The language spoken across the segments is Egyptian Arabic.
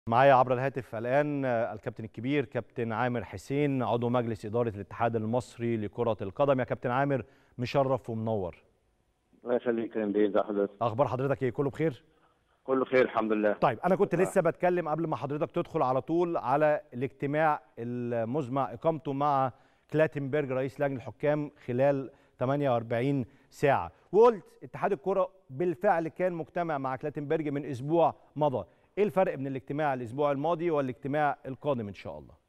معايا عبر الهاتف الآن الكابتن الكبير كابتن عامر حسين عضو مجلس إدارة الاتحاد المصري لكرة القدم يا كابتن عامر مشرف ومنور الله يخليك يا بيه ازي حضرتك أخبار حضرتك إيه كله بخير؟ كله خير الحمد لله طيب أنا كنت لسه بتكلم قبل ما حضرتك تدخل على طول على الاجتماع المزمع إقامته مع كلاتنبرج رئيس لجنة الحكام خلال 48 ساعة وقلت اتحاد الكرة بالفعل كان مجتمع مع كلاتنبرج من أسبوع مضى ايه الفرق بين الاجتماع الاسبوع الماضي والاجتماع القادم ان شاء الله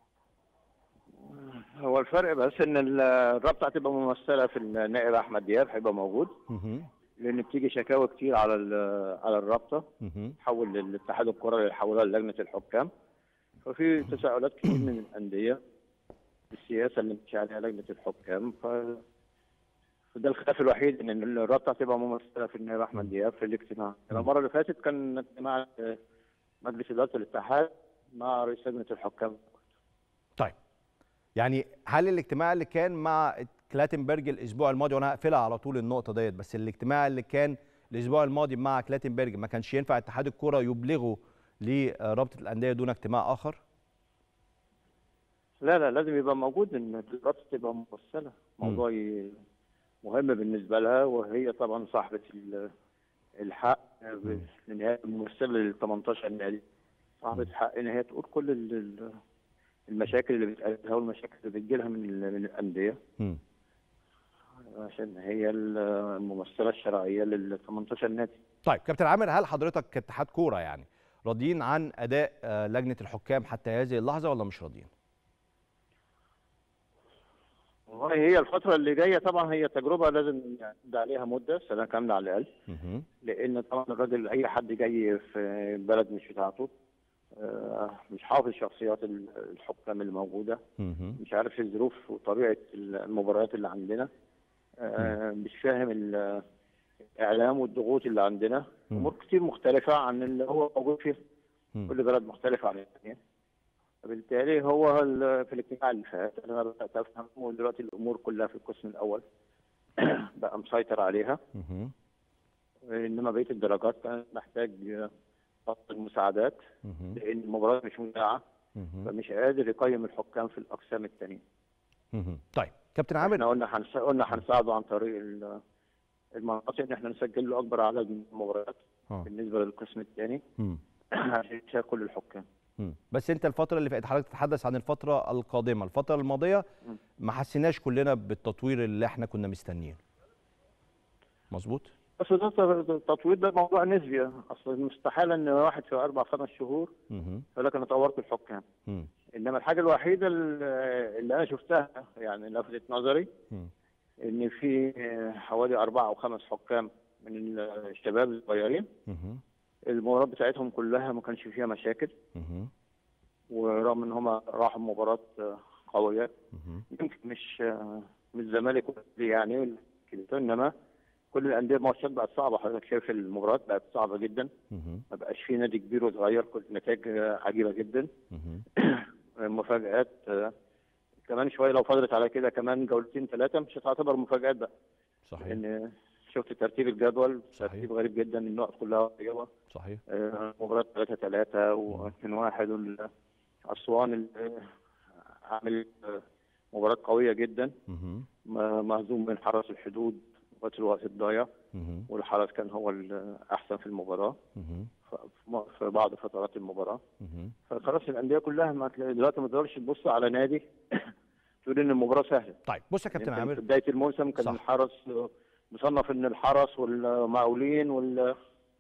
هو الفرق بس ان الرابطه هتبقى ممثله في النائب احمد دياب هيبقى موجود مهم. لان بتيجي شكاوى كتير على على الرابطه مهم. تحول للاتحاد الكره اللي يحولها للجنه الحكام ففي تساؤلات كتير من الانديه بالسياسه اللي ماشيه عليها لجنه الحكام ف فده الخلاف الوحيد ان الرابطه هتبقى ممثله في النائب احمد دياب في الاجتماع المره اللي فاتت كان اجتماع مجلس اداره الاتحاد مع رئيس لجنه الحكام طيب يعني هل الاجتماع اللي كان مع كلاتنبرج الاسبوع الماضي وانا هقفلها على طول النقطه ديت بس الاجتماع اللي كان الاسبوع الماضي مع كلاتنبرج ما كانش ينفع اتحاد الكره يبلغه لرابطه الانديه دون اجتماع اخر لا لا لازم يبقى موجود ان الرابطه تبقى ممثله موضوع مهم بالنسبه لها وهي طبعا صاحبه الحق لان هي ممثله لل 18 نادي صاحبه الحق ان هي تقول كل المشاكل اللي بتقابلها والمشاكل اللي بتجيلها من من الانديه م. عشان هي الممثله الشرعيه لل 18 نادي طيب كابتن عامر هل حضرتك كاتحاد كوره يعني راضيين عن اداء لجنه الحكام حتى هذه اللحظه ولا مش راضيين؟ والله هي الفترة اللي جاية طبعا هي تجربة لازم يعدي عليها مدة سنة كاملة على الأقل لأن طبعا الراجل أي حد جاي في بلد مش بتاعته مش حافظ شخصيات الحكام اللي موجودة مش عارف الظروف وطبيعة المباريات اللي عندنا مش فاهم الإعلام والضغوط اللي عندنا أمور كتير مختلفة عن اللي هو موجود فيها كل بلد مختلفة عن الثانية فبالتالي هو في الاجتماع اللي فات انا بدات افهم ودلوقتي الامور كلها في القسم الاول بقى مسيطر عليها انما بقيه الدرجات كانت محتاج خط المساعدات لان المباراه مش مذاعه فمش قادر يقيم الحكام في الاقسام الثانيه. طيب كابتن عامر احنا قلنا هنس... قلنا هنساعده عن طريق المناطق ان احنا نسجل له اكبر عدد من المباريات بالنسبه للقسم الثاني عشان يشارك كل الحكام. بس انت الفتره اللي فاتت حضرتك تتحدث عن الفتره القادمه الفتره الماضيه ما حسيناش كلنا بالتطوير اللي احنا كنا مستنيين مظبوط بس ده التطوير ده موضوع نسبي اصل مستحيل ان واحد في اربع خمس شهور يقول لك انا طورت الحكام انما الحاجه الوحيده اللي انا شفتها يعني لفتت نظري ان في حوالي اربع او خمس حكام من الشباب الصغيرين المباريات بتاعتهم كلها ما كانش فيها مشاكل ورغم ان هم راحوا مباراه قويه يمكن مش مش الزمالك يعني كده انما كل الانديه الماتشات بقت صعبه حضرتك شايف المباريات بقت صعبه جدا ما بقاش في نادي كبير وصغير كل نتائج عجيبه جدا مفاجات كمان شويه لو فضلت على كده كمان جولتين ثلاثه مش هتعتبر مفاجات بقى صحيح لان شفت ترتيب الجدول صحيح. ترتيب غريب جدا النقط كلها قريبه صحيح آه مباراه 3 3 و2 1 اسوان عامل مباراه قويه جدا مهزوم من حرس الحدود وقت الوقت الضايع والحرس كان هو الاحسن في المباراه في بعض فترات المباراه فخلاص الانديه كلها ما دلوقتي ما تقدرش تبص على نادي تقول ان المباراه سهله طيب بص يا كابتن عامر في بدايه الموسم كان صح. الحرس مصنف ان الحرس والمقاولين وال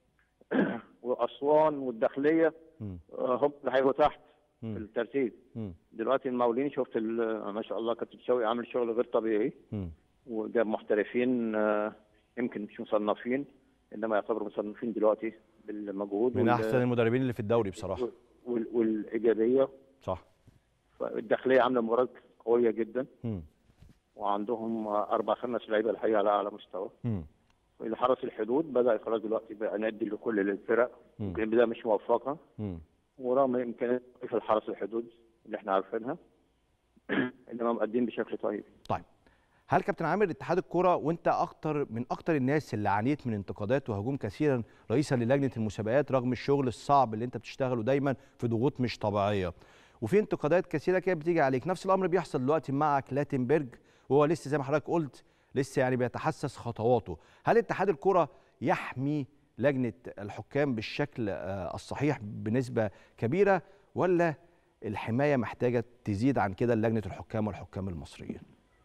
واسوان والداخليه هم اللي هيبقوا تحت في الترتيب دلوقتي المقاولين شفت ما شاء الله كابتن شوقي عامل شغل غير طبيعي وجاب محترفين يمكن مش مصنفين انما يعتبروا مصنفين دلوقتي بالمجهود من احسن المدربين اللي في الدوري بصراحه وال... والايجابيه صح فالداخليه عامله مباراه قويه جدا م. وعندهم اربع خمس لعيبه الحقيقه على اعلى مستوى اللي حرس الحدود بدا خلاص دلوقتي بقى نادي لكل الفرق يمكن البدايه مش موفقه ورغم امكانيات في الحرس الحدود اللي احنا عارفينها انما مقدمين بشكل طيب طيب هل كابتن عامر اتحاد الكره وانت اكتر من اكتر الناس اللي عانيت من انتقادات وهجوم كثيرا رئيسا للجنه المسابقات رغم الشغل الصعب اللي انت بتشتغله دايما في ضغوط مش طبيعيه وفي انتقادات كثيره كده بتيجي عليك نفس الامر بيحصل دلوقتي مع كلاتنبرج وهو لسه زي ما حضرتك قلت لسه يعني بيتحسس خطواته هل اتحاد الكره يحمي لجنه الحكام بالشكل آه، الصحيح بنسبه كبيره ولا الحمايه محتاجه تزيد عن كده لجنه الحكام والحكام المصريين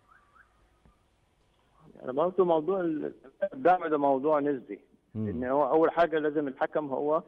انا برضه موضوع ال- الدعم ده موضوع نسبي مم. ان هو اول حاجه لازم الحكم هو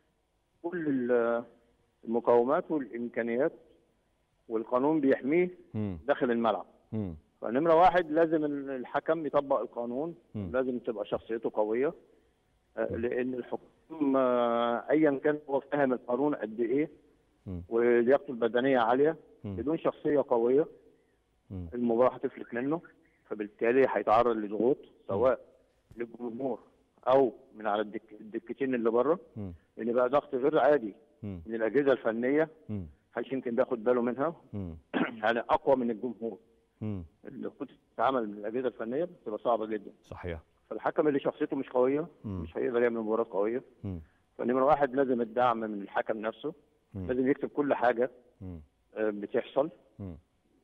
كل ال- المقومات والامكانيات والقانون بيحميه مم. داخل الملعب مم. فنمره واحد لازم ال- الحكم يطبق القانون مم. لازم تبقى شخصيته قويه آه، لان الحكم آه، ايا كان هو فاهم القانون قد ايه مم. ولياقته البدنيه عاليه مم. بدون شخصيه قويه مم. المباراه هتفلت منه فبالتالي هيتعرض لضغوط سواء للجمهور او من على الدك... الدكتين اللي بره مم. لان بقى ضغط غير عادي مم. من الاجهزه الفنيه مم. محدش يمكن بياخد باله منها مم. يعني اقوى من الجمهور مم. اللي كنت بتتعامل من الاجهزه الفنيه بتبقى صعبه جدا صحيح فالحكم اللي شخصيته مش قويه مم. مش هيقدر يعمل مباراه قويه مم. فنمره واحد لازم الدعم من الحكم نفسه مم. لازم يكتب كل حاجه مم. آه، بتحصل مم.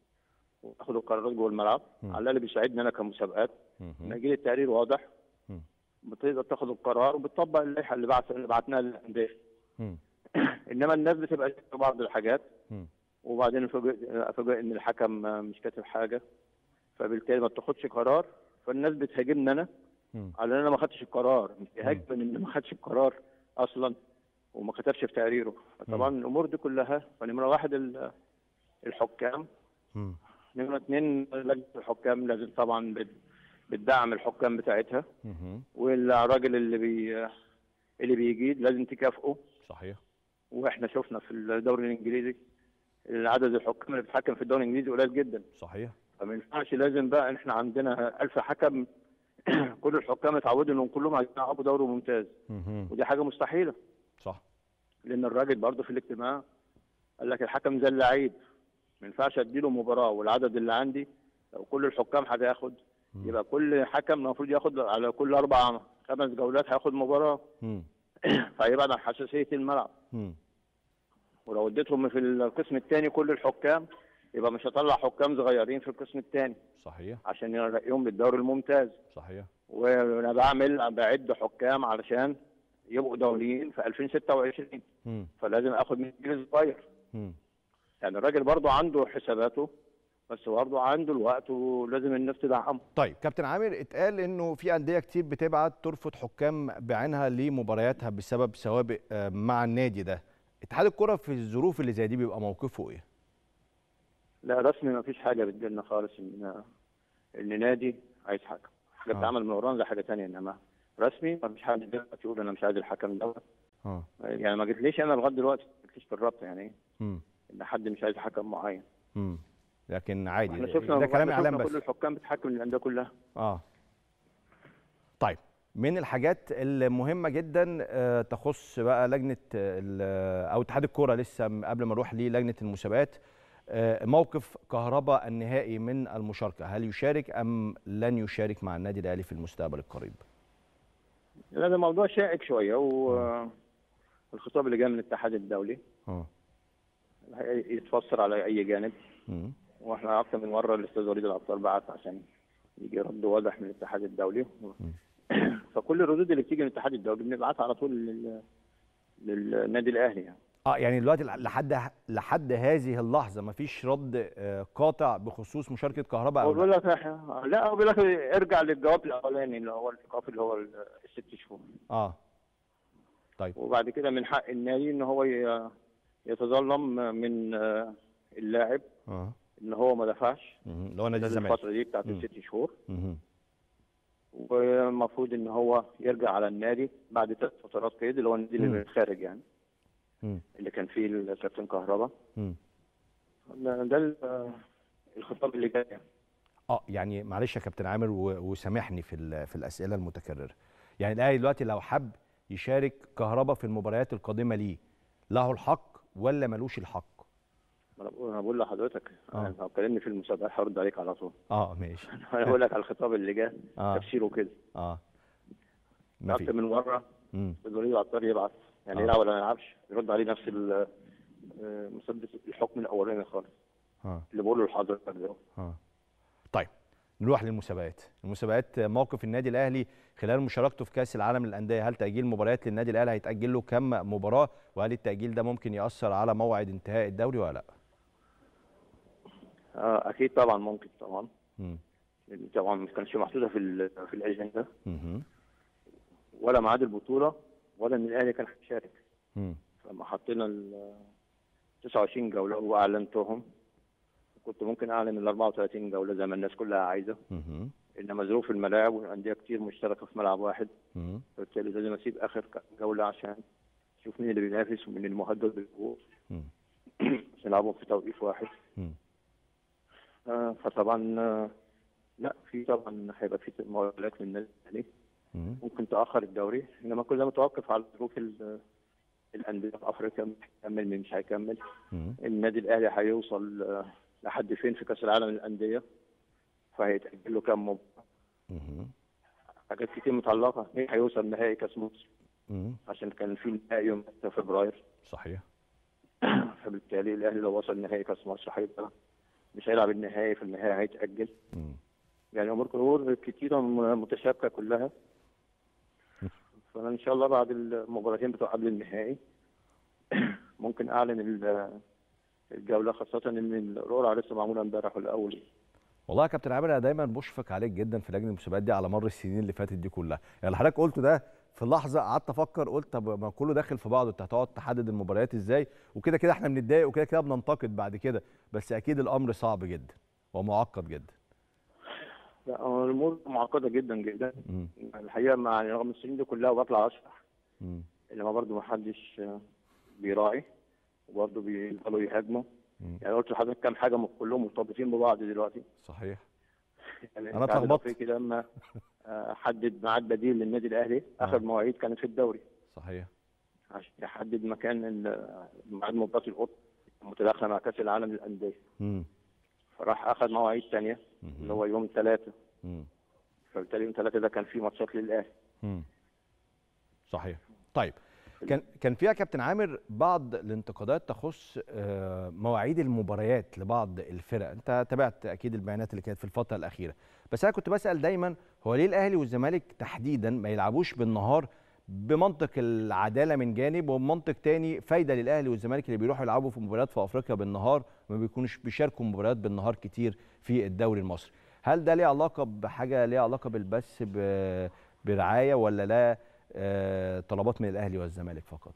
وياخد القرارات جوه الملعب مم. على الاقل بيساعدني انا كمسابقات مم. لما يجي لي التقرير واضح مم. بتقدر تاخد القرار وبتطبق اللائحه اللي بعت اللي بعتناها للانديه مم. انما الناس بتبقى شايفة بعض الحاجات مم. وبعدين افاجئ افاجئ ان الحكم مش كاتب حاجه فبالتالي ما بتاخدش قرار فالناس بتهاجمني انا مم. على ان انا ما خدتش القرار مش بيهاجم ان ما خدش القرار اصلا وما كتبش في تقريره فطبعا الامور دي كلها فنمره واحد ال- الحكام مم. نمره اثنين لجنه الحكام لازم طبعا بت- بتدعم الحكام بتاعتها مم. والراجل اللي بي اللي بيجيد لازم تكافئه صحيح واحنا شفنا في الدوري الانجليزي عدد الحكام اللي بتحكم في الدوري الانجليزي قليل جدا صحيح فما ينفعش لازم بقى إن احنا عندنا ألف حكم كل الحكام اتعودوا انهم كلهم عايزين يلعبوا دوري ممتاز مم. ودي حاجه مستحيله صح لان الراجل برضه في الاجتماع قال لك الحكم زي اللعيب ما ينفعش اديله مباراه والعدد اللي عندي لو كل الحكام هتاخد مم. يبقى كل حكم المفروض ياخد على كل اربع خمس جولات هياخد مباراه مم. فهيبعد عن حساسيه الملعب مم. ولو اديتهم في القسم الثاني كل الحكام يبقى مش هطلع حكام صغيرين في القسم الثاني صحيح عشان يرقيهم للدوري الممتاز صحيح وانا بعمل بعد حكام علشان يبقوا دوليين في 2026 مم. فلازم اخد من جيل صغير مم. يعني الراجل برضه عنده حساباته بس برضه عنده الوقت ولازم الناس تدعمه طيب كابتن عامر اتقال انه في انديه كتير بتبعت ترفض حكام بعينها لمبارياتها بسبب سوابق آه، مع النادي ده اتحاد الكره في الظروف اللي زي دي بيبقى موقفه ايه لا رسمي ما فيش حاجه بتجيلنا خالص ان ان نادي عايز حكم حاجه آه. بتتعمل من ورانا ده حاجه ثانيه انما رسمي ما فيش حد دلوقتي يقول انا مش عايز الحكم ده اه يعني ما جتليش انا لغايه دلوقتي ما جتليش في الربط يعني ايه امم ان حد مش عايز حكم معين امم لكن عادي احنا ده- شفنا ده كلام إحنا اعلام شفنا بس كل الحكام بتحكم الانديه كلها اه طيب من الحاجات المهمه جدا آه، تخص بقى لجنه آه، ال- او اتحاد الكوره لسه م- قبل ما نروح للجنه المسابقات آه، موقف كهرباء النهائي من المشاركه هل يشارك ام لن يشارك مع النادي الاهلي في المستقبل القريب لا ده موضوع شائك شويه والخطاب اللي جاي من الاتحاد الدولي اه يتفسر على اي جانب مم. واحنا اكثر من مره الاستاذ وليد الابطال بعت عشان يجي رد واضح من الاتحاد الدولي فكل الردود اللي بتيجي من الاتحاد الدولي بنبعتها على طول لل... للنادي الاهلي يعني اه يعني دلوقتي لحد لحد هذه اللحظه مفيش رد آه، قاطع بخصوص مشاركه كهرباء هو او لا بيقول لك إحنا- لا هو بيقول لك ارجع للجواب الاولاني اللي هو الايقاف اللي هو الست شهور اه طيب وبعد كده من حق النادي ان هو ي- يتظلم من آه، اللاعب اه ان هو ما دفعش مهم. اللي هو نادي خلال الزمالك الفتره دي بتاعت مم. الست شهور مهم. والمفروض ان هو يرجع على النادي بعد ثلاث فترات قيد اللي هو النادي اللي مم. من الخارج يعني مم. اللي كان فيه الكابتن كهربا مم. ده ده ال- الخطاب اللي جاي يعني. اه يعني معلش يا كابتن عامر و- وسامحني في ال- في الاسئله المتكرره يعني الاهلي دلوقتي لو حب يشارك كهربا في المباريات القادمه ليه له الحق ولا ملوش الحق ما أنا وانا بقول لحضرتك آه. أنا لو كلمني في المسابقات هرد عليك على طول اه ماشي انا بقول لك على الخطاب اللي جه اه تفسيره كده اه ما اكتر في من مره مم. الوليد العطار يبعت يعني آه. يلعب ولا ما يلعبش يرد عليه نفس ال- آه، مسدس الحكم الاولاني خالص اه اللي بقوله لحضرتك ده اه طيب نروح للمسابقات المسابقات موقف النادي الاهلي خلال مشاركته في كاس العالم للانديه هل تاجيل مباريات للنادي الاهلي هيتاجل له كم مباراه وهل التاجيل ده ممكن ياثر على موعد انتهاء الدوري ولا لا آه اكيد طبعا ممكن طبعا مم. لأن طبعا ما كانش محطوطه في ال- في الاجنده مهم. ولا ميعاد البطوله ولا ان الاهلي كان هيشارك مم. لما حطينا ال 29 جوله واعلنتهم كنت ممكن اعلن ال 34 جوله زي ما الناس كلها عايزه مهم. انما ظروف الملاعب والانديه كتير مشتركه في ملعب واحد مهم. فبالتالي لازم اسيب اخر ك- جوله عشان اشوف مين اللي بينافس ومين المهدد بالهبوط مم. عشان يلعبوا في توقيت واحد مم. آه فطبعا آه لا في طبعا هيبقى في مواجهات من النادي الاهلي مم. ممكن تاخر الدوري انما كل ده متوقف على ظروف ال- الانديه في افريقيا مين هيكمل مين مش هيكمل مم. النادي الاهلي هيوصل آه، لحد فين في كاس العالم للانديه فهيتاجل له كام مباراه مهم. حاجات كتير متعلقه مين هيوصل نهائي كاس مصر مم. عشان كان في نهائي يوم 6 فبراير صحيح فبالتالي الاهلي لو وصل نهائي كاس مصر هيبقى مش هيلعب النهائي في النهائي هيتاجل مم. يعني امور امور كتيره م- متشابكه كلها فانا ان شاء الله بعد المباراتين بتوع قبل النهائي ممكن اعلن ال- الجوله خاصه ان القرعه لسه معموله امبارح والاول والله يا كابتن عامر انا دايما بشفق عليك جدا في لجنه المسابقات دي على مر السنين اللي فاتت دي كلها يعني اللي حضرتك قلته ده في لحظه قعدت افكر قلت طب ما كله داخل في بعضه انت هتقعد تحدد المباريات ازاي وكده كده احنا بنتضايق وكده كده بننتقد بعد كده بس اكيد الامر صعب جدا ومعقد جدا لا هو الامور معقده جدا جدا مم. الحقيقه مع رغم السنين دي كلها بطلع اشرح مم. انما برضه ما حدش بيراعي وبرضه بيفضلوا يهاجموا مم. يعني قلت لحضرتك كام حاجه م- كلهم مرتبطين ببعض دلوقتي صحيح يعني أنا الاتحاد اتلخبطت. الافريقي لما آه، حدد ميعاد بديل للنادي الاهلي اخر آه. مواعيد كانت في الدوري صحيح عشان يحدد مكان ال- ميعاد مباراه القطن المتداخله مع كاس العالم للانديه مم. فراح اخذ مواعيد ثانيه اللي مم. هو يوم ثلاثه مم. فبالتالي يوم ثلاثه ده كان فيه ماتشات للاهلي مم. صحيح طيب كان كان فيها كابتن عامر بعض الانتقادات تخص آه، مواعيد المباريات لبعض الفرق انت تابعت اكيد البيانات اللي كانت في الفتره الاخيره بس انا كنت بسال دايما هو ليه الاهلي والزمالك تحديدا ما يلعبوش بالنهار بمنطق العداله من جانب ومنطق تاني فايده للاهلي والزمالك اللي بيروحوا يلعبوا في مباريات في افريقيا بالنهار ما بيكونوش بيشاركوا مباريات بالنهار كتير في الدوري المصري هل ده ليه علاقه بحاجه ليها علاقه بالبث ب- برعايه ولا لا آه، طلبات من الاهلي والزمالك فقط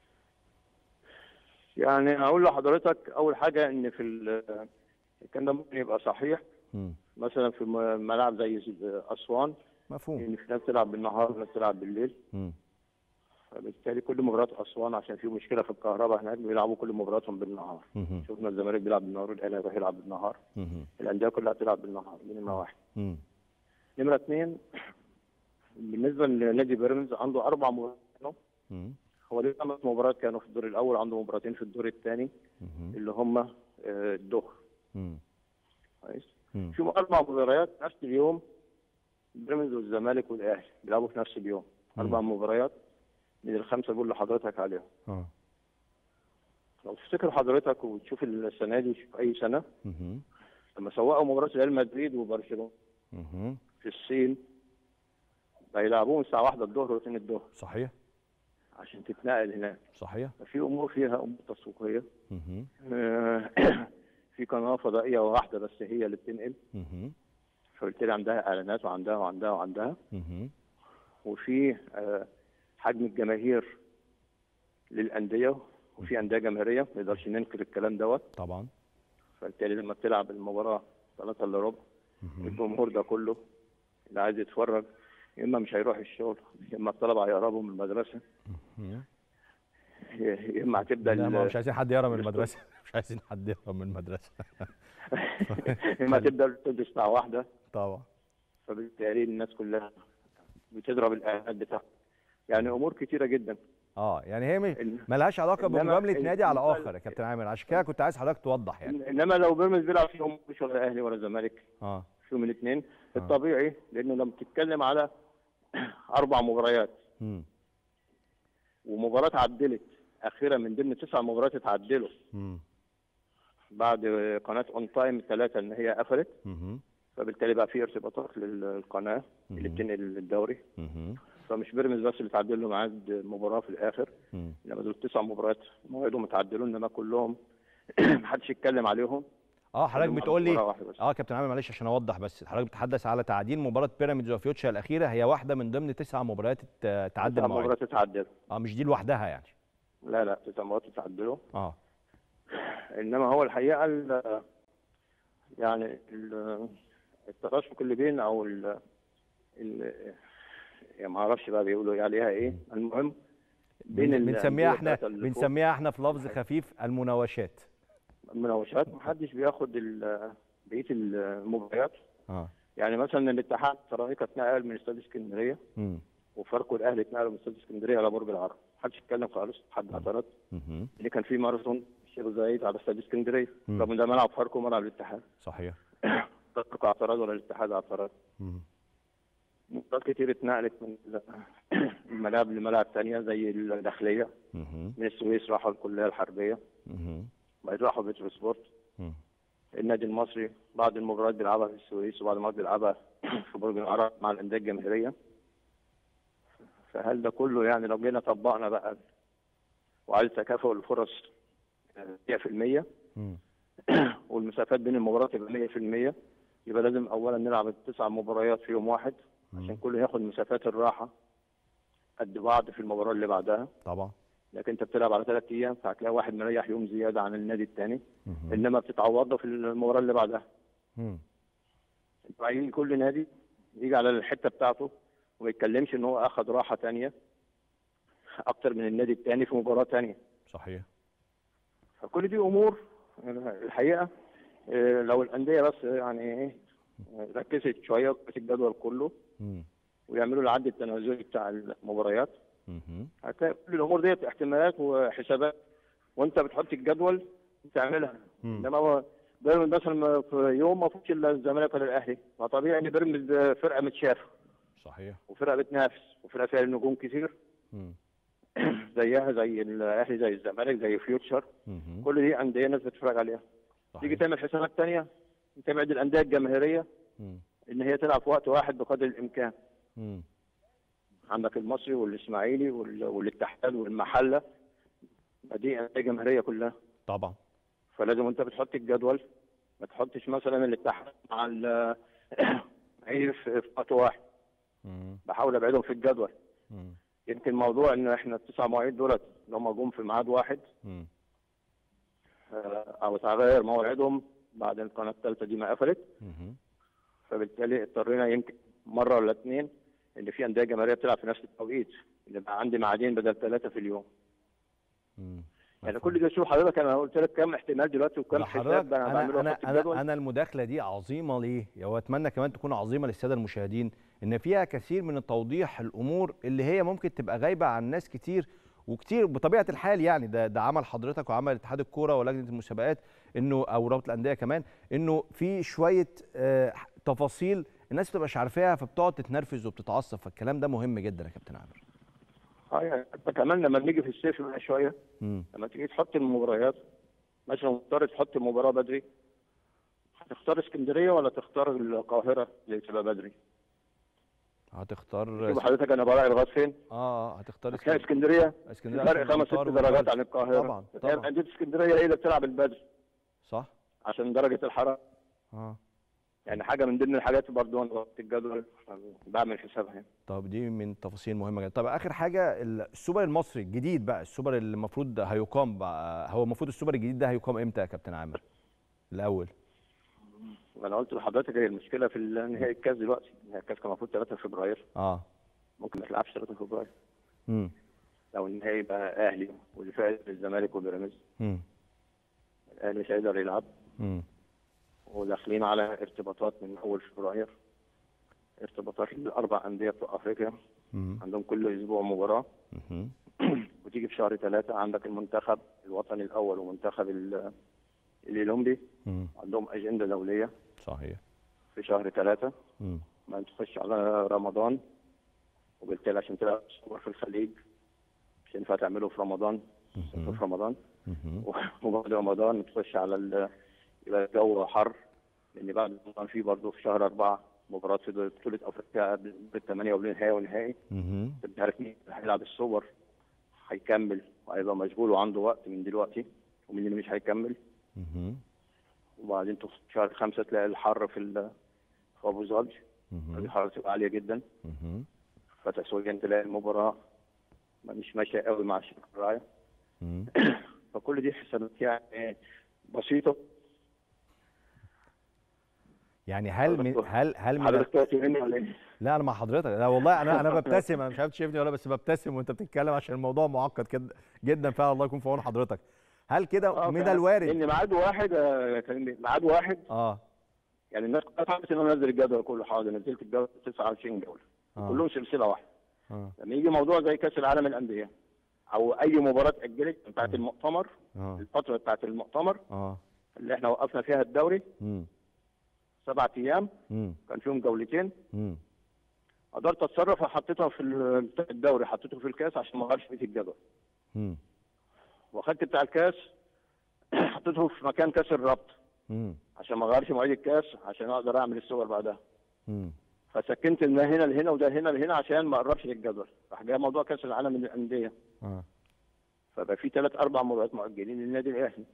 يعني اقول لحضرتك اول حاجه ان في ال- الكلام ده ممكن يبقى صحيح مم. مثلا في م- ملاعب زي اسوان مفهوم ان في ناس تلعب بالنهار وناس تلعب بالليل مم. فبالتالي كل مباريات اسوان عشان في مشكله في الكهرباء هناك بيلعبوا كل مبارياتهم بالنهار مهم. شفنا الزمالك بيلعب بالنهار والاهلي هيروح يلعب بالنهار مهم. الانديه كلها بتلعب بالنهار دي نمره واحد مم. نمره اثنين بالنسبه لنادي بيراميدز عنده اربع مباريات مم. هو ليه خمس مباريات كانوا في الدور الاول عنده مباراتين في الدور الثاني مهم. اللي هم آه، الظهر مم. كويس مم. في اربع مباريات نفس اليوم بيراميدز والزمالك والاهلي بيلعبوا في نفس اليوم اربع مباريات من الخمسه دول اللي حضرتك عليهم اه لو تفتكر حضرتك وتشوف السنه دي في اي سنه مهم. لما سوقوا مباراه ريال مدريد وبرشلونه مهم. في الصين بيلعبوهم الساعه واحدة الظهر واثنين الظهر صحيح عشان تتنقل هناك صحيح ففي امور فيها امور تسويقيه مهم. آه، في قناه فضائيه واحده بس هي اللي بتنقل مهم. فبالتالي عندها اعلانات وعندها وعندها وعندها مهم. وفي آه، حجم الجماهير للانديه وفي انديه جماهيريه ما نقدرش ننكر الكلام دوت طبعا فبالتالي لما بتلعب المباراه 3 الا ربع مهم. الجمهور ده كله اللي عايز يتفرج يا اما مش هيروح الشغل يا اما الطلبه هيهربوا من المدرسه مهم. يا اما هتبدا لا ما ال- مش عايزين حد يهرب من المدرسه مش عايزين حد يهرب من المدرسه يا اما هتبدا الاستوديو الساعه واحدة طبعا فبالتالي الناس كلها بتضرب الاعلانات بتاعها يعني امور كتيره جدا اه يعني هي مش إن- ملهاش علاقه إنما بمجامله ال- نادي على بالنسبة اخر ل- يا كابتن عامر عشان كده كنت عايز حضرتك توضح يعني انما لو بيراميدز بيلعب فيهم مش ولا اهلي ولا زمالك اه فيهم الاثنين آه. الطبيعي لانه لما تتكلم على اربع مباريات امم ومباراه اتعدلت اخيرا من ضمن تسع مباريات اتعدلوا امم بعد قناه اون تايم ثلاثه ان هي قفلت امم فبالتالي بقى في ارتباطات للقناه اللي مهم. بتنقل الدوري امم فمش بيراميدز بس اللي تعدل له ميعاد مباراه في الاخر امم انما دول تسع مباريات مواعيدهم اتعدلوا انما كلهم محدش يتكلم عليهم اه حضرتك كلهم على بتقول لي مباراة واحدة بس. اه كابتن عامر معلش عشان اوضح بس حضرتك بتتحدث على تعديل مباراه بيراميدز وفيوتشر الاخيره هي واحده من ضمن تسع مباريات ات- تعدل تسع مواعيد مباريات اتعدلوا اه مش دي لوحدها يعني لا لا تسع مباريات اتعدلوا اه انما هو الحقيقه ال- يعني ال- التراشق اللي بين او ال ال يعني ما اعرفش بقى بيقولوا عليها ايه المهم بين بن- ال- بنسميها الأندية احنا التلاتة اللي فوق. بنسميها احنا في لفظ خفيف المناوشات المناوشات محدش بياخد ال- بقيه المباريات اه يعني مثلا الاتحاد سيراميكا اتنقل من استاد اسكندريه امم وفاركو الاهلي اتنقلوا من استاد اسكندريه على برج العرب محدش اتكلم خالص حد اعترض امم اللي كان فيه ماراثون الشيخ زايد على استاد اسكندريه مم. رغم ان ده ملعب فاركو وملعب الاتحاد صحيح فاركو اعترض ولا الاتحاد اعترض امم مباريات كتير اتنقلت من ال- الملاعب لملاعب تانية زي الداخلية امم من السويس راحوا الكلية الحربية امم بعدين راحوا بيترو سبورت مم. النادي المصري بعض المباريات بيلعبها في السويس وبعض المباريات بيلعبها في برج العرب مع الأندية الجماهيرية فهل ده كله يعني لو جينا طبقنا بقى وعلى تكافؤ الفرص آه، 100% امم والمسافات بين المباريات يبقى 100% يبقى لازم اولا نلعب التسع مباريات في يوم واحد عشان كله ياخد مسافات الراحه قد بعض في المباراه اللي بعدها طبعا لكن انت بتلعب على ثلاث ايام فهتلاقي واحد مريح يوم زياده عن النادي الثاني مهم. انما بتتعوضه في المباراه اللي بعدها مم. بعدين كل نادي يجي على الحته بتاعته وما يتكلمش ان هو اخذ راحه ثانيه اكتر من النادي الثاني في مباراه ثانيه صحيح فكل دي امور الحقيقه آه، لو الانديه بس يعني ايه ركزت شويه في الجدول كله مم. ويعملوا العد التنازلي بتاع المباريات مهم. هتلاقي كل الامور ديت احتمالات وحسابات وانت بتحط الجدول بتعملها مم. انما هو بيراميدز مثلا ما- في يوم ما فيش الا الزمالك ولا الاهلي فطبيعي ان بيراميدز فرقه متشافه صحيح وفرقه بتنافس وفرقه فيها نجوم كتير مم. زيها زي الاهلي زي الزمالك زي فيوتشر مهم. كل دي انديه ناس بتتفرج عليها تيجي صحيح. تعمل حسابات تانية تبعد الانديه الجماهيريه مم. ان هي تلعب في وقت واحد بقدر الامكان مم. عندك المصري والاسماعيلي وال- والاتحاد والمحله دي انديه جماهيريه كلها طبعا فلازم وانت بتحط الجدول ما تحطش مثلا الاتحاد مع ال- الاسماعيلي في في وقت واحد مم. بحاول ابعدهم في الجدول مم. يمكن موضوع ان احنا التسع مواعيد دولت لو ما جم في ميعاد واحد مم. آه، او تغير موعدهم بعد القناه الثالثه دي ما قفلت مهم. فبالتالي اضطرينا يمكن مره ولا اثنين ان في انديه جماهيريه بتلعب في نفس التوقيت اللي بقى عندي ميعادين بدل ثلاثه في اليوم مم. يعني مفهوم. كل ده شوف حضرتك انا قلت لك كام احتمال دلوقتي وكام لا حساب حضرتك انا بعمله انا في انا الجدول انا انا المداخله دي عظيمه ليه؟ واتمنى كمان تكون عظيمه للساده المشاهدين ان فيها كثير من توضيح الامور اللي هي ممكن تبقى غايبه عن ناس كتير وكتير بطبيعه الحال يعني ده ده عمل حضرتك وعمل اتحاد الكوره ولجنه المسابقات انه او رابطه الانديه كمان انه في شويه آه، تفاصيل الناس ما بتبقاش عارفاها فبتقعد تتنرفز وبتتعصب فالكلام ده مهم جدا يا كابتن عامر. اه يعني حتى كمان لما بنيجي في الصيف بقى شويه مم. لما تيجي تحط المباريات مثلا مضطر تحط المباراه بدري هتختار اسكندريه ولا تختار القاهره اللي تبقى بدري؟ هتختار شوف حضرتك انا براعي لغايه فين؟ اه هتختار هتلاقي اسكندريه اسكندريه اسكندريه فرق عشان خمس ست الأمطار درجات والبرد. عن القاهره طبعا هتلاقي طبعا انديه اسكندريه هي اللي بتلعب البدري صح عشان درجه الحراره اه يعني حاجه من ضمن الحاجات برضه انا وقت الجدول بعمل حسابها يعني. طب دي من تفاصيل مهمه جدا طب اخر حاجه السوبر المصري الجديد بقى السوبر اللي المفروض هيقام بقى هو المفروض السوبر الجديد ده هيقام امتى يا كابتن عامر الاول وانا قلت لحضرتك هي المشكله في نهائي الكاس دلوقتي نهائي الكاس كان المفروض 3 فبراير اه ممكن ما تلعبش 3 فبراير امم لو النهائي بقى اهلي واللي فاز الزمالك وبيراميدز امم الاهلي مش هيقدر يلعب امم وداخلين على ارتباطات من اول فبراير ارتباطات للاربع انديه في افريقيا امم عندهم كل اسبوع مباراه وتيجي في شهر ثلاثة عندك المنتخب الوطني الأول ومنتخب ال- الأولمبي مم. عندهم أجندة دولية صحيح في شهر ثلاثة مم. ما تخش على رمضان وبالتالي عشان تلعب صور في الخليج مش ينفع تعمله في رمضان في رمضان مم. وبعد رمضان تخش على ال... يبقى الجو حر لان بعد رمضان في برضه في شهر أربعة مباراة في بطولة أفريقيا قبل الثمانية والنهائي والنهائي مم. انت عارف مين اللي هيلعب السوبر هيكمل وهيبقى مشغول وعنده وقت من دلوقتي ومين اللي مش هيكمل مم. وبعدين تخش في شهر خمسة تلاقي الحر في ال... في أبو ظبي مم. الحرارة تبقى عالية جدا مم. فتسويا تلاقي المباراة مش ماشية قوي مع الشركة الراعية مم. فكل دي حسابات يعني بسيطة يعني هل من هل هل من حضرتك تقعد مني ولا ايه؟ لا انا مع حضرتك لا والله انا انا ببتسم انا مش عارف تشوفني ولا بس ببتسم وانت بتتكلم عشان الموضوع معقد كده جدا فعلا الله يكون في عون حضرتك هل كده آه، من فعلا. الوارد ان ميعاد واحد آه، كان ميعاد واحد اه يعني الناس كلها فهمت ان انا نزل الجدول كله حاضر نزلت الجدول 29 جوله آه. كلهم سلسله واحده اه لما يجي موضوع زي كاس العالم للانديه او اي مباراه اتاجلت بتاعت المؤتمر اه الفتره بتاعت المؤتمر اه اللي احنا وقفنا فيها الدوري امم سبعة ايام امم كان فيهم جولتين امم قدرت اتصرف وحطيتها في ال- بتاع الدوري حطيته في الكاس عشان ما اغيرش في الجدول امم واخدت بتاع الكاس حطيته في مكان كاس الربط امم عشان ما اغيرش مواعيد الكاس عشان اقدر اعمل الصور بعدها امم فسكنت من هنا لهنا وده هنا لهنا عشان ما اقربش للجدول راح جاي موضوع كاس العالم للانديه اه فبقى في ثلاث اربع مباريات مؤجلين للنادي الاهلي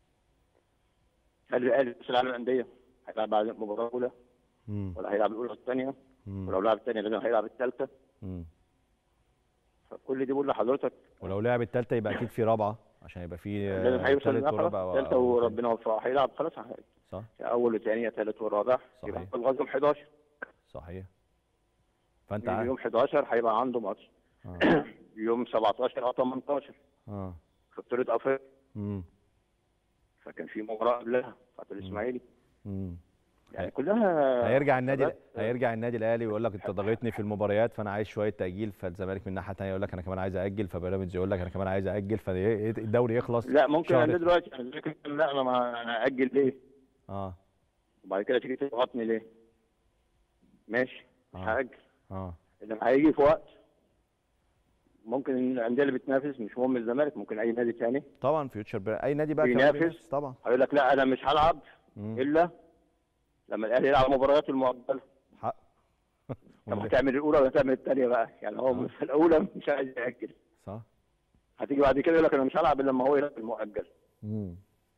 هل الاهلي كاس العالم للانديه هيلعب بعد المباراه الاولى امم ولا هيلعب الاولى والثانيه مم. ولو لعب الثانيه لازم هيلعب الثالثه مم. فكل دي بقول لحضرتك ولو لعب الثالثه يبقى اكيد في رابعه عشان يبقى في آه، لازم هيوصل تالت للنهائي ورابع خلاص و- ثالثه و- وربنا وفقه هيلعب خلاص هي- صح اول وثانيه ثالث ورابع يبقى صحيح. الغزو 11 صحيح فانت يوم عارف 11 هيبقى عنده ماتش اه يوم 17 او 18 اه في بطوله افريقيا امم فكان في مباراه قبلها بتاعت الاسماعيلي امم يعني كلها هيرجع النادي حسابات. هيرجع النادي الاهلي ويقول لك انت ضغطني في المباريات فانا عايز شويه تاجيل فالزمالك من الناحيه الثانيه يقول لك انا كمان عايز ااجل فبيراميدز يقول لك انا كمان عايز ااجل فالدوري يخلص لا ممكن شهر- انا دلوقتي يعني زي كده، لا انا ما انا اجل ليه اه وبعد كده تيجي تضغطني ليه ماشي مش آه. هاجل اه لما هيجي في وقت ممكن الانديه اللي بتنافس مش مهم الزمالك ممكن اي نادي تاني طبعا فيوتشر بير... اي نادي بقى كمان بينافس. بينافس طبعا هيقول لك لا انا مش هلعب مم. الا لما الاهلي يلعب مبارياته المؤجله حق طب هتعمل الاولى ولا هتعمل الثانيه بقى يعني هو آه. في الاولى مش عايز ياجل صح هتيجي بعد كده يقول لك انا مش هلعب الا لما هو يلعب المؤجل امم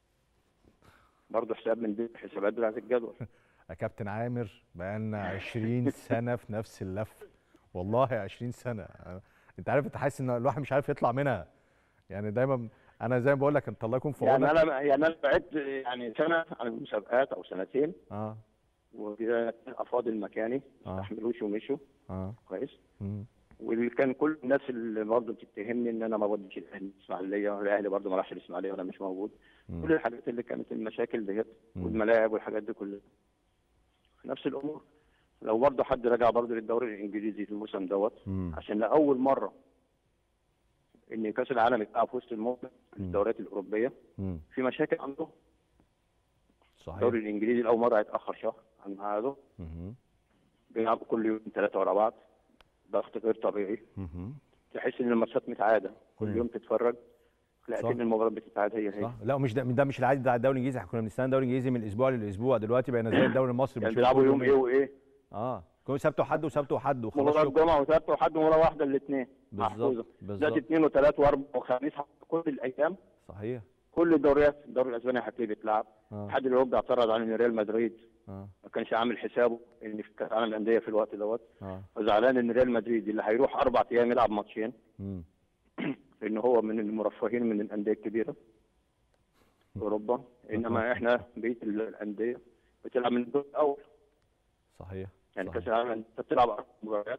برضه حساب من دي الحسابات بتاعت الجدول يا كابتن عامر بقالنا 20 سنه في نفس اللف والله 20 سنه أنا- انت عارف انت حاسس ان الواحد مش عارف يطلع منها يعني دايما انا زي ما بقول لك انت الله يكون في يعني عونك انا يعني انا بعدت يعني سنه عن المسابقات او سنتين اه وكده افاضل مكاني آه. ما استحملوش ومشوا اه كويس مم. واللي كان كل الناس اللي برضه بتتهمني ان انا ما وديش الاهلي الاسماعيليه والاهلي برضه ما راحش الاسماعيليه وانا مش موجود مم. كل الحاجات اللي كانت المشاكل ديت مم. والملاعب والحاجات دي كلها نفس الامور لو برضه حد رجع برضه للدوري الانجليزي في الموسم دوت مم. عشان لاول مره ان كاس العالم يتلعب في وسط الموسم في مم. الدوريات الاوروبيه مم. في مشاكل عندهم صحيح الدوري الانجليزي لاول مره هيتاخر شهر عن ميعاده مهم. بيلعبوا كل يوم ثلاثه ورا بعض ضغط غير طبيعي مهم. تحس ان الماتشات متعاده كل مم. يوم تتفرج صح. لكن المباراه بتتعاد هي هي صح لا مش ده ده مش العادي بتاع الدوري الانجليزي احنا كنا بنستنى الدوري الانجليزي من اسبوع للاسبوع دلوقتي بقينا زي الدوري المصري يعني بنشوف بيلعبوا كل يوم ايه وايه اه كل سبت وحد وسبت وحد وخلاص مباراه شكرا الجمعه وسبت وحد مباراه واحده الاثنين بالظبط ده بالظبط اثنين وثلاث واربع وخميس كل الايام صحيح كل الدوريات الدوري الاسباني هتلاقيه بيتلعب اه الاتحاد الاوروبي اعترض على ان ريال مدريد اه ما كانش عامل حسابه ان في كاس العالم للانديه في الوقت دوت اه وزعلان ان ريال مدريد اللي هيروح اربع ايام يلعب ماتشين مم. لان هو من المرفهين من الانديه الكبيره في اوروبا انما احنا بقيه الانديه بتلعب من الدور الاول صحيح يعني صحيح. كاس العالم انت بتلعب اربع مباريات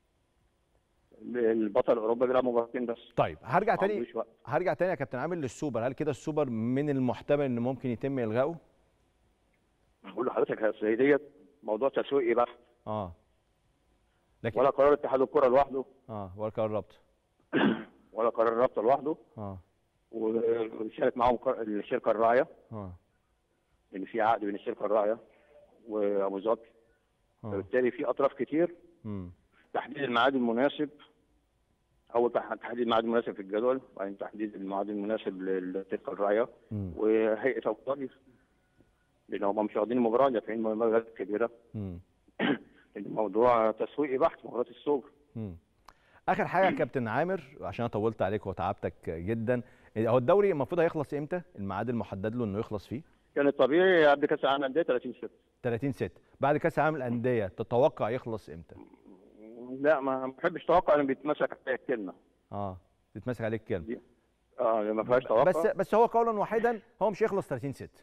البطل اوروبا بيلعب مباراتين بس طيب هرجع ما تاني عندوش وقت. هرجع تاني يا كابتن عامر للسوبر هل كده السوبر من المحتمل ان ممكن يتم الغائه؟ بقول لحضرتك يا سيدي ديت موضوع تسويقي بقى اه لكن ولا قرار اتحاد الكره لوحده اه ولا قربت ولا قرار الرابطه لوحده اه وشارك معاهم قر- الشركه الراعيه اه لان في عقد بين الشركه الراعيه وابو ظبي اه فبالتالي في اطراف كتير مم. تحديد الميعاد المناسب اول تح- تحديد الميعاد المناسب في الجدول وبعدين تحديد الميعاد المناسب للشركه الراعيه مم. وهيئه ابو ظبي لان هم مش واخدين المباراه دافعين مبالغ كبيره مم. الموضوع تسويقي بحت مباراه السوبر مم. اخر حاجه يا كابتن عامر عشان انا طولت عليك وتعبتك جدا هو الدوري المفروض هيخلص امتى الميعاد المحدد له انه يخلص فيه كان الطبيعي قبل كاس العالم للانديه 30 6 30 6 بعد كاس العالم للانديه تتوقع يخلص امتى لا ما ما بحبش توقع انا بيتمسك عليا الكلمه اه تتمسك عليك كلمه دي اه ما فيهاش توقع بس بس هو قولا واحدا هو مش هيخلص 30 6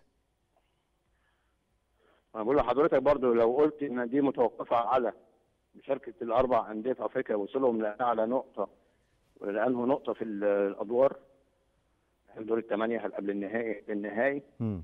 انا بقول لحضرتك برضو لو قلت ان دي متوقفه على مشاركه الاربع انديه في افريقيا وصلهم لاعلى نقطه ولانه نقطه في ال- الادوار دور الثمانيه قبل النهائي النهائي امم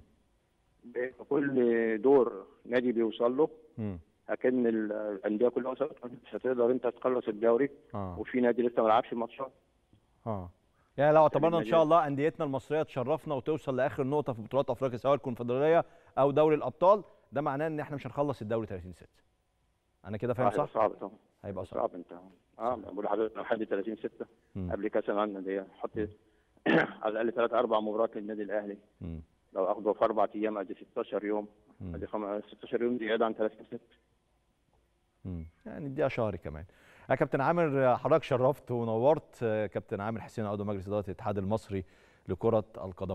كل دور نادي بيوصل له امم لكن ال- الانديه كلها وصلت مش هتقدر انت تخلص الدوري اه وفي نادي لسه ما لعبش ماتشات اه يعني لو اعتبرنا ان النادي- شاء الله انديتنا المصريه تشرفنا وتوصل لاخر نقطه في بطولات افريقيا سواء الكونفدراليه او دوري الابطال ده معناه ان احنا مش هنخلص الدوري 30 6 انا كده فاهم هيبقى صح صعب طبعا هيبقى صعب صعب انت اه بقول لحضرتك لو حد 30 6 مم. قبل كاس العالم للانديه حط على الاقل ثلاث اربع مباريات للنادي الاهلي مم. لو اخده في اربع ايام ادي 16 يوم مم. ادي خم... 16 يوم زياده عن 30 6 مم. يعني اديها شهر كمان يا كابتن عامر حضرتك شرفت ونورت كابتن عامر حسين عضو مجلس اداره الاتحاد المصري لكره القدم